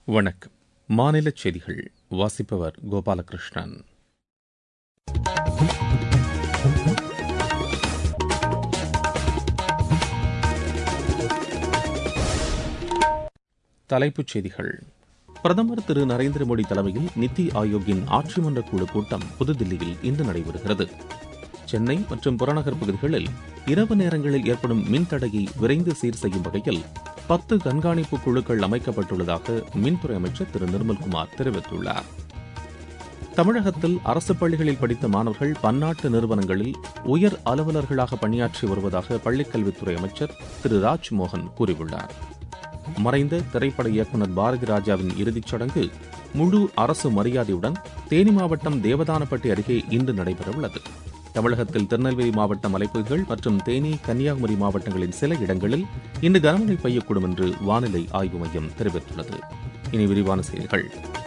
வணக்கம் மாநில செய்திகள் வாசிப்பவர் கோபாலகிருஷ்ணன் தலைப்புச் செய்திகள் பிரதமர் திரு நரேந்திர மோடி தலைமையில் நித்தி ஆயோக்கின் ஆட்சி மன்ற குழு கூட்டம் புதுதில்லியில் இன்று நடைபெறுகிறது சென்னை மற்றும் புறநகர் பகுதிகளில் இரவு நேரங்களில் ஏற்படும் மின்தடையை விரைந்து சீர் செய்யும் வகையில் பத்து கண்காணிப்பு குழுக்கள் அமைக்கப்பட்டுள்ளதாக மின்துறை அமைச்சர் திரு நிர்மல்குமார் தெரிவித்துள்ளார் தமிழகத்தில் அரசு பள்ளிகளில் படித்த மாணவர்கள் பன்னாட்டு நிறுவனங்களில் உயர் அலுவலர்களாக பணியாற்றி வருவதாக பள்ளிக்கல்வித்துறை அமைச்சர் திரு ராஜ்மோகன் கூறியுள்ளார் மறைந்த திரைப்பட இயக்குநர் பாரதி ராஜாவின் இறுதிச் சடங்கு முழு அரசு மரியாதையுடன் தேனி மாவட்டம் தேவதானப்பட்டி அருகே இன்று நடைபெறவுள்ளது தமிழகத்தில் திருநெல்வேலி மாவட்ட மலைப்பகுதிகள் மற்றும் தேனி கன்னியாகுமரி மாவட்டங்களின் சில இடங்களில் இன்று கனமழை பெய்யக்கூடும் என்று வானிலை ஆய்வு மையம் தெரிவித்துள்ளது இனி விரிவான செய்திகள்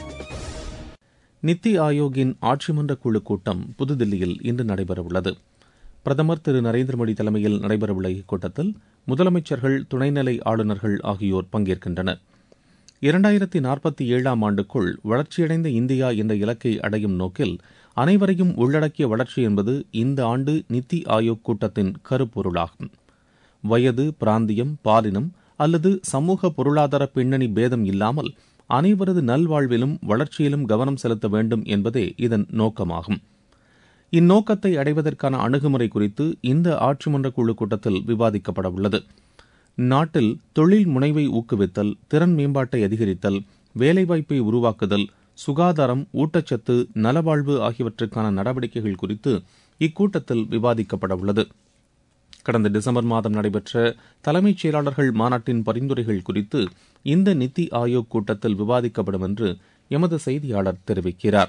நித்தி ஆயோக்கின் ஆட்சி மன்ற குழு கூட்டம் புதுதில்லியில் இன்று நடைபெறவுள்ளது பிரதமர் திரு நரேந்திர மோடி தலைமையில் நடைபெறவுள்ள இக்கூட்டத்தில் முதலமைச்சர்கள் துணைநிலை ஆளுநர்கள் ஆகியோர் பங்கேற்கின்றனர் இரண்டாயிரத்தி நாற்பத்தி ஏழாம் ஆண்டுக்குள் வளர்ச்சியடைந்த இந்தியா என்ற இலக்கை அடையும் நோக்கில் அனைவரையும் உள்ளடக்கிய வளர்ச்சி என்பது இந்த ஆண்டு நித்தி ஆயோக் கூட்டத்தின் கருப்பொருளாகும் வயது பிராந்தியம் பாலினம் அல்லது சமூக பொருளாதார பின்னணி பேதம் இல்லாமல் அனைவரது நல்வாழ்விலும் வளர்ச்சியிலும் கவனம் செலுத்த வேண்டும் என்பதே இதன் நோக்கமாகும் இந்நோக்கத்தை அடைவதற்கான அணுகுமுறை குறித்து இந்த ஆட்சி மன்ற குழு கூட்டத்தில் விவாதிக்கப்பட உள்ளது நாட்டில் தொழில் முனைவை ஊக்குவித்தல் திறன் மேம்பாட்டை அதிகரித்தல் வேலைவாய்ப்பை உருவாக்குதல் சுகாதாரம் ஊட்டச்சத்து நலவாழ்வு ஆகியவற்றுக்கான நடவடிக்கைகள் குறித்து இக்கூட்டத்தில் விவாதிக்கப்பட உள்ளது கடந்த டிசம்பர் மாதம் நடைபெற்ற தலைமைச் செயலாளர்கள் மாநாட்டின் பரிந்துரைகள் குறித்து இந்த நித்தி ஆயோக் கூட்டத்தில் விவாதிக்கப்படும் என்று எமது செய்தியாளர் தெரிவிக்கிறார்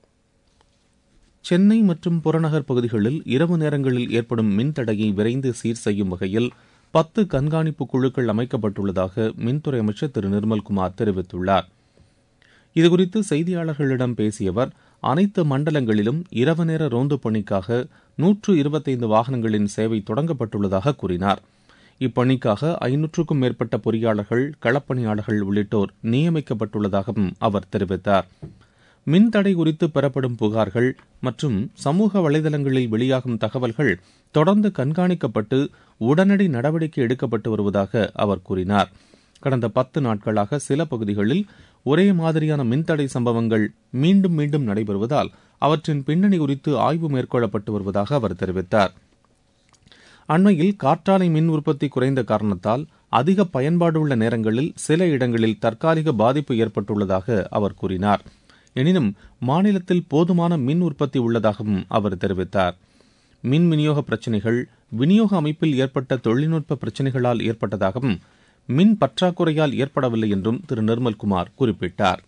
சென்னை மற்றும் புறநகர் பகுதிகளில் இரவு நேரங்களில் ஏற்படும் மின்தடையை விரைந்து சீர் செய்யும் வகையில் பத்து கண்காணிப்பு குழுக்கள் அமைக்கப்பட்டுள்ளதாக மின்துறை அமைச்சர் திரு நிர்மல்குமார் தெரிவித்துள்ளார் இதுகுறித்து செய்தியாளர்களிடம் பேசிய அவர் அனைத்து மண்டலங்களிலும் இரவு நேர ரோந்து பணிக்காக நூற்று இருபத்தைந்து வாகனங்களின் சேவை தொடங்கப்பட்டுள்ளதாக கூறினார் இப்பணிக்காக ஐநூற்றுக்கும் மேற்பட்ட பொறியாளர்கள் களப்பணியாளர்கள் உள்ளிட்டோர் நியமிக்கப்பட்டுள்ளதாகவும் அவர் தெரிவித்தார் மின்தடை குறித்து பெறப்படும் புகார்கள் மற்றும் சமூக வலைதளங்களில் வெளியாகும் தகவல்கள் தொடர்ந்து கண்காணிக்கப்பட்டு உடனடி நடவடிக்கை எடுக்கப்பட்டு வருவதாக அவர் கூறினார் கடந்த பத்து நாட்களாக சில பகுதிகளில் ஒரே மாதிரியான மின்தடை சம்பவங்கள் மீண்டும் மீண்டும் நடைபெறுவதால் அவற்றின் பின்னணி குறித்து ஆய்வு மேற்கொள்ளப்பட்டு வருவதாக அவர் தெரிவித்தார் அண்மையில் காற்றாலை மின் உற்பத்தி குறைந்த காரணத்தால் அதிக பயன்பாடுள்ள நேரங்களில் சில இடங்களில் தற்காலிக பாதிப்பு ஏற்பட்டுள்ளதாக அவர் கூறினார் எனினும் மாநிலத்தில் போதுமான மின் உற்பத்தி உள்ளதாகவும் அவர் தெரிவித்தார் மின் விநியோக பிரச்சினைகள் விநியோக அமைப்பில் ஏற்பட்ட தொழில்நுட்ப பிரச்சினைகளால் ஏற்பட்டதாகவும் மின் பற்றாக்குறையால் ஏற்படவில்லை என்றும் திரு நிர்மல்குமார் குறிப்பிட்டார்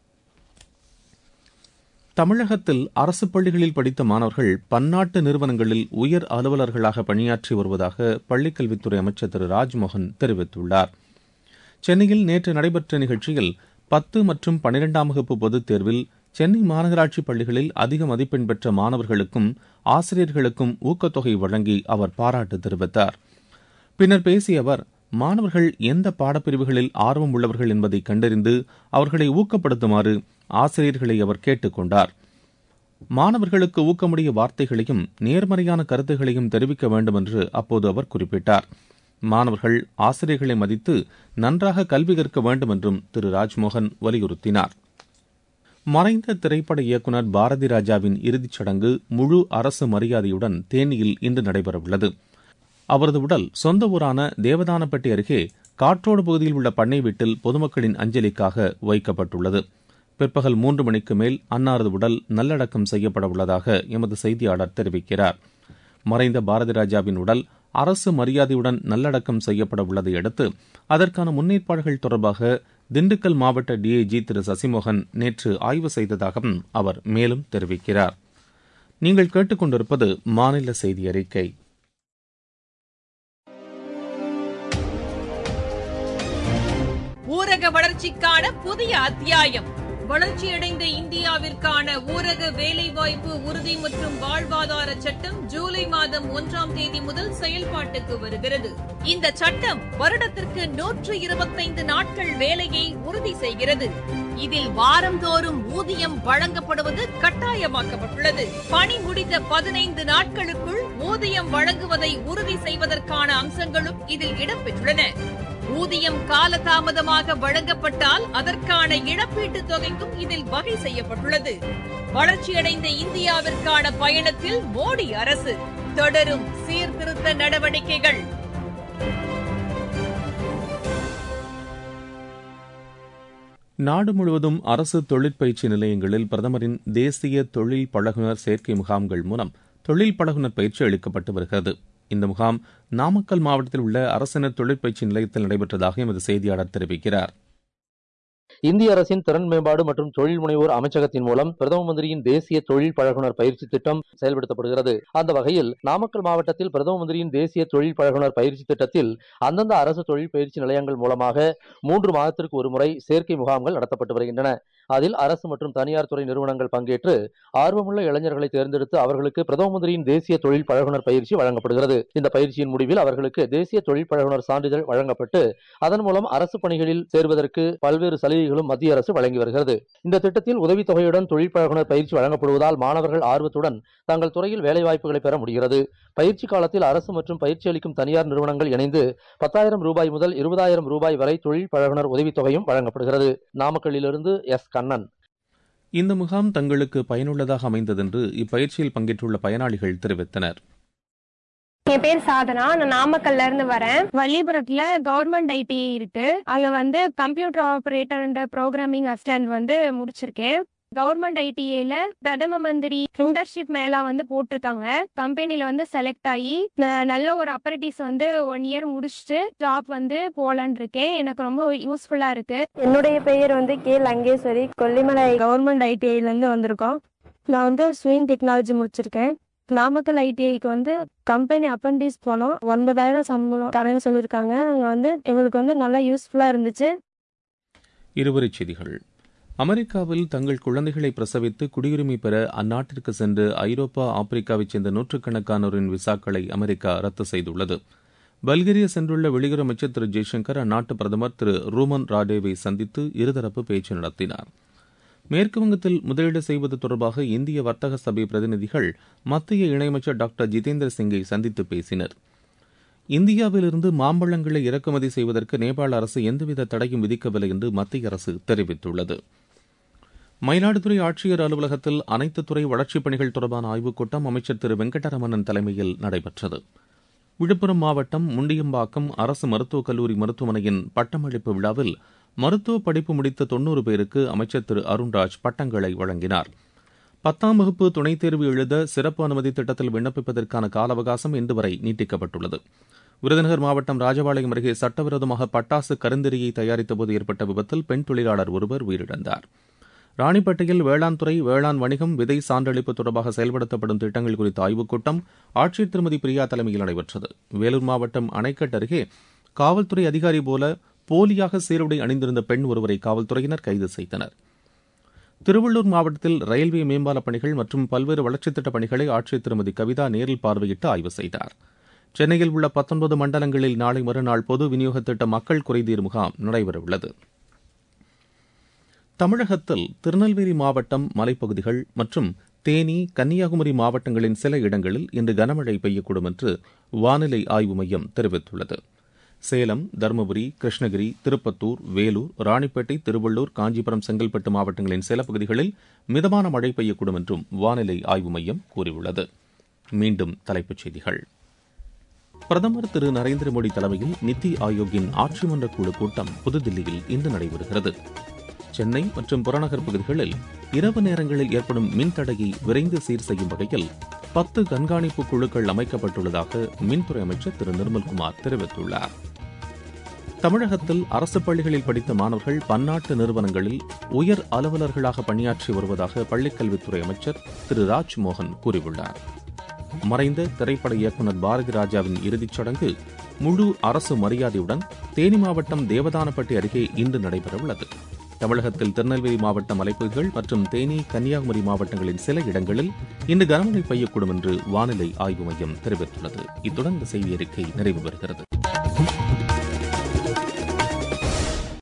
தமிழகத்தில் அரசு பள்ளிகளில் படித்த மாணவர்கள் பன்னாட்டு நிறுவனங்களில் உயர் அலுவலர்களாக பணியாற்றி வருவதாக பள்ளிக்கல்வித்துறை அமைச்சர் திரு ராஜ்மோகன் தெரிவித்துள்ளார் சென்னையில் நேற்று நடைபெற்ற நிகழ்ச்சியில் பத்து மற்றும் பனிரெண்டாம் வகுப்பு பொதுத் தேர்வில் சென்னை மாநகராட்சி பள்ளிகளில் அதிக மதிப்பெண் பெற்ற மாணவர்களுக்கும் ஆசிரியர்களுக்கும் ஊக்கத்தொகை வழங்கி அவர் பாராட்டு தெரிவித்தார் பின்னர் பேசிய அவர் மாணவர்கள் எந்த பாடப்பிரிவுகளில் ஆர்வம் உள்ளவர்கள் என்பதை கண்டறிந்து அவர்களை ஊக்கப்படுத்துமாறு ஆசிரியர்களை அவர் கேட்டுக் கொண்டார் மாணவர்களுக்கு ஊக்கமுடைய வார்த்தைகளையும் நேர்மறையான கருத்துகளையும் தெரிவிக்க வேண்டும் என்று அப்போது அவர் குறிப்பிட்டார் மாணவர்கள் ஆசிரியர்களை மதித்து நன்றாக கல்வி கற்க வேண்டும் என்றும் திரு ராஜ்மோகன் வலியுறுத்தினார் மறைந்த திரைப்பட இயக்குநர் பாரதி ராஜாவின் இறுதிச் சடங்கு முழு அரசு மரியாதையுடன் தேனியில் இன்று நடைபெறவுள்ளது அவரது உடல் சொந்த ஊரான தேவதானப்பட்டி அருகே காற்றோடு பகுதியில் உள்ள பண்ணை வீட்டில் பொதுமக்களின் அஞ்சலிக்காக வைக்கப்பட்டுள்ளது பிற்பகல் மூன்று மணிக்கு மேல் அன்னாரது உடல் நல்லடக்கம் செய்யப்பட உள்ளதாக எமது செய்தியாளர் தெரிவிக்கிறார் மறைந்த பாரதி ராஜாவின் உடல் அரசு மரியாதையுடன் நல்லடக்கம் செய்யப்பட உள்ளதை அடுத்து அதற்கான முன்னேற்பாடுகள் தொடர்பாக திண்டுக்கல் மாவட்ட டிஐஜி திரு சசிமோகன் நேற்று ஆய்வு செய்ததாகவும் அவர் மேலும் தெரிவிக்கிறார் நீங்கள் கேட்டுக்கொண்டிருப்பது மாநில செய்தி அறிக்கை ஊரக வளர்ச்சிக்கான புதிய அத்தியாயம் வளர்ச்சியடைந்த இந்தியாவிற்கான ஊரக வேலைவாய்ப்பு உறுதி மற்றும் வாழ்வாதார சட்டம் ஜூலை மாதம் ஒன்றாம் தேதி முதல் செயல்பாட்டுக்கு வருகிறது இந்த சட்டம் வருடத்திற்கு நூற்று இருபத்தைந்து நாட்கள் வேலையை உறுதி செய்கிறது இதில் வாரந்தோறும் ஊதியம் வழங்கப்படுவது கட்டாயமாக்கப்பட்டுள்ளது பணி முடிந்த பதினைந்து நாட்களுக்குள் ஊதியம் வழங்குவதை உறுதி செய்வதற்கான அம்சங்களும் இதில் இடம்பெற்றுள்ளன ஊதியம் காலதாமதமாக வழங்கப்பட்டால் அதற்கான இழப்பீட்டுத் தொகைக்கும் இதில் வகை செய்யப்பட்டுள்ளது வளர்ச்சியடைந்த இந்தியாவிற்கான பயணத்தில் மோடி அரசு தொடரும் சீர்திருத்த நடவடிக்கைகள் நாடு முழுவதும் அரசு தொழிற்பயிற்சி நிலையங்களில் பிரதமரின் தேசிய தொழில் பழகுனர் சேர்க்கை முகாம்கள் மூலம் தொழில் பழகுனர் பயிற்சி அளிக்கப்பட்டு வருகிறது இந்த முகாம் நாமக்கல் மாவட்டத்தில் உள்ள அரசினர் தொழிற்பயிற்சி நிலையத்தில் நடைபெற்றதாக எமது செய்தியாளர் தெரிவிக்கிறார் இந்திய அரசின் திறன் மேம்பாடு மற்றும் தொழில் முனைவோர் அமைச்சகத்தின் மூலம் பிரதம மந்திரியின் தேசிய தொழில் பழகுனர் பயிற்சி திட்டம் செயல்படுத்தப்படுகிறது அந்த வகையில் நாமக்கல் மாவட்டத்தில் பிரதம மந்திரியின் தேசிய தொழில் பழகுனர் பயிற்சி திட்டத்தில் அந்தந்த அரசு தொழில் பயிற்சி நிலையங்கள் மூலமாக மூன்று மாதத்திற்கு ஒருமுறை சேர்க்கை முகாம்கள் நடத்தப்பட்டு வருகின்றன அதில் அரசு மற்றும் தனியார் துறை நிறுவனங்கள் பங்கேற்று ஆர்வமுள்ள இளைஞர்களை தேர்ந்தெடுத்து அவர்களுக்கு பிரதம மந்திரியின் தேசிய தொழில் பழகுனர் பயிற்சி வழங்கப்படுகிறது இந்த பயிற்சியின் முடிவில் அவர்களுக்கு தேசிய தொழில் பழகுனர் சான்றிதழ் வழங்கப்பட்டு அதன் மூலம் அரசு பணிகளில் சேர்வதற்கு பல்வேறு சலுகைகளும் மத்திய அரசு வழங்கி வருகிறது இந்த திட்டத்தில் உதவித்தொகையுடன் தொழில் பழகுனர் பயிற்சி வழங்கப்படுவதால் மாணவர்கள் ஆர்வத்துடன் தங்கள் துறையில் வேலைவாய்ப்புகளை பெற முடிகிறது பயிற்சி காலத்தில் அரசு மற்றும் பயிற்சி அளிக்கும் தனியார் நிறுவனங்கள் இணைந்து பத்தாயிரம் ரூபாய் முதல் இருபதாயிரம் ரூபாய் வரை தொழில் பழகுனர் உதவித்தொகையும் வழங்கப்படுகிறது நாமக்கல்லிலிருந்து எஸ் கண்ணன் இந்த முகாம் தங்களுக்கு பயனுள்ளதாக அமைந்ததென்று இப்பயிற்சியில் பங்கேற்றுள்ள பயனாளிகள் தெரிவித்தனர் என் பேர் சாதனா நான் நாமக்கல்ல இருந்து வரேன் வள்ளிபுரத்துல கவர்மெண்ட் ஐடி இருக்கு அங்க வந்து computer operator and programming assistant வந்து முடிச்சிருக்கேன் கவர்மெண்ட் ஐடிஏல பிரதம மந்திரி இன்டர்ன்ஷிப் மேலா வந்து போட்டிருக்காங்க கம்பெனில வந்து செலக்ட் ஆகி ந- நல்ல ஒரு அப்பரேட்டிஸ் வந்து ஒன் இயர் முடிச்சுட்டு ஜாப் வந்து போலான் இருக்கேன் எனக்கு ரொம்ப யூஸ்ஃபுல்லா இருக்கு என்னுடைய பெயர் வந்து கே லங்கேஸ்வரி கொல்லிமலை கவர்மெண்ட் ஐடிஐல இருந்து வந்திருக்கோம் நான் வந்து ஸ்விங் டெக்னாலஜி முடிச்சிருக்கேன் நாமக்கல் ஐடிஐக்கு வந்து கம்பெனி அப்பண்டிஸ் போனோம் ஒன்பதாயிரம் சம்பளம் தரேன்னு சொல்லியிருக்காங்க அங்கே வந்து எங்களுக்கு வந்து நல்லா யூஸ்ஃபுல்லாக இருந்துச்சு இருவரிச் செய்திகள் அமெரிக்காவில் தங்கள் குழந்தைகளை பிரசவித்து குடியுரிமை பெற அந்நாட்டிற்கு சென்று ஐரோப்பா ஆப்பிரிக்காவைச் சேர்ந்த நூற்றுக்கணக்கானோரின் விசாக்களை அமெரிக்கா ரத்து செய்துள்ளது பல்கேரியா சென்றுள்ள வெளியுறவு அமைச்சர் திரு ஜெய்சங்கர் அந்நாட்டு பிரதமர் திரு ரூமன் ராடேவை சந்தித்து இருதரப்பு பேச்சு நடத்தினார் மேற்குவங்கத்தில் முதலீடு செய்வது தொடர்பாக இந்திய வர்த்தக சபை பிரதிநிதிகள் மத்திய இணையமைச்சர் டாக்டர் ஜிதேந்திர சிங்கை சந்தித்து பேசினர் இந்தியாவிலிருந்து மாம்பழங்களை இறக்குமதி செய்வதற்கு நேபாள அரசு எந்தவித தடையும் விதிக்கவில்லை என்று மத்திய அரசு தெரிவித்துள்ளது மயிலாடுதுறை ஆட்சியர் அலுவலகத்தில் அனைத்து துறை வளர்ச்சிப் பணிகள் தொடர்பான ஆய்வுக் கூட்டம் அமைச்சர் திரு வெங்கடரமணன் தலைமையில் நடைபெற்றது விழுப்புரம் மாவட்டம் முண்டியம்பாக்கம் அரசு மருத்துவக் கல்லூரி மருத்துவமனையின் பட்டமளிப்பு விழாவில் மருத்துவ படிப்பு முடித்த தொன்னூறு பேருக்கு அமைச்சர் திரு அருண்ராஜ் பட்டங்களை வழங்கினார் பத்தாம் வகுப்பு துணைத் தேர்வு எழுத சிறப்பு அனுமதி திட்டத்தில் விண்ணப்பிப்பதற்கான கால அவகாசம் இன்று வரை நீட்டிக்கப்பட்டுள்ளது விருதுநகர் மாவட்டம் ராஜபாளையம் அருகே சட்டவிரோதமாக பட்டாசு கருந்தெறியை தயாரித்தபோது ஏற்பட்ட விபத்தில் பெண் தொழிலாளர் ஒருவர் உயிரிழந்தார் ராணிப்பேட்டையில் வேளாண் துறை வேளாண் வணிகம் விதை சான்றளிப்பு தொடர்பாக செயல்படுத்தப்படும் திட்டங்கள் குறித்த ஆய்வுக் கூட்டம் ஆட்சியர் திருமதி பிரியா தலைமையில் நடைபெற்றது வேலூர் மாவட்டம் அணைக்கட் அருகே காவல்துறை அதிகாரி போல போலியாக சீருடை அணிந்திருந்த பெண் ஒருவரை காவல்துறையினர் கைது செய்தனர் திருவள்ளூர் மாவட்டத்தில் ரயில்வே மேம்பாலப் பணிகள் மற்றும் பல்வேறு வளர்ச்சித் திட்டப் பணிகளை ஆட்சியர் திருமதி கவிதா நேரில் பார்வையிட்டு ஆய்வு செய்தார் சென்னையில் உள்ள பத்தொன்பது மண்டலங்களில் நாளை மறுநாள் பொது விநியோக திட்ட மக்கள் குறைதீர் முகாம் நடைபெறவுள்ளது தமிழகத்தில் திருநெல்வேலி மாவட்டம் மலைப்பகுதிகள் மற்றும் தேனி கன்னியாகுமரி மாவட்டங்களின் சில இடங்களில் இன்று கனமழை பெய்யக்கூடும் என்று வானிலை ஆய்வு மையம் தெரிவித்துள்ளது சேலம் தருமபுரி கிருஷ்ணகிரி திருப்பத்தூர் வேலூர் ராணிப்பேட்டை திருவள்ளூர் காஞ்சிபுரம் செங்கல்பட்டு மாவட்டங்களின் சில பகுதிகளில் மிதமான மழை பெய்யக்கூடும் என்றும் வானிலை ஆய்வு மையம் கூறியுள்ளது மீண்டும் தலைப்புச் செய்திகள் பிரதமர் திரு நரேந்திர மோடி தலைமையில் நித்தி ஆயோக்கின் ஆட்சி மன்ற குழு கூட்டம் புதுதில்லியில் இன்று நடைபெறுகிறது சென்னை மற்றும் புறநகர் பகுதிகளில் இரவு நேரங்களில் ஏற்படும் மின்தடையை விரைந்து சீர் செய்யும் வகையில் பத்து கண்காணிப்பு குழுக்கள் அமைக்கப்பட்டுள்ளதாக மின்துறை அமைச்சர் திரு நிர்மல்குமார் தெரிவித்துள்ளார் தமிழகத்தில் அரசு பள்ளிகளில் படித்த மாணவர்கள் பன்னாட்டு நிறுவனங்களில் உயர் அலுவலர்களாக பணியாற்றி வருவதாக பள்ளிக்கல்வித்துறை அமைச்சர் திரு ராஜ்மோகன் கூறியுள்ளார் மறைந்த திரைப்பட இயக்குநர் பாரதி ராஜாவின் இறுதிச் சடங்கு முழு அரசு மரியாதையுடன் தேனி மாவட்டம் தேவதானப்பட்டி அருகே இன்று நடைபெறவுள்ளது தமிழகத்தில் திருநெல்வேலி மாவட்ட மலைப்பகுதிகள் மற்றும் தேனி கன்னியாகுமரி மாவட்டங்களின் சில இடங்களில் இன்று கனமழை பெய்யக்கூடும் என்று வானிலை ஆய்வு மையம் தெரிவித்துள்ளது இத்துடன் இந்த செய்தி அறிக்கை நிறைவு பெறுகிறது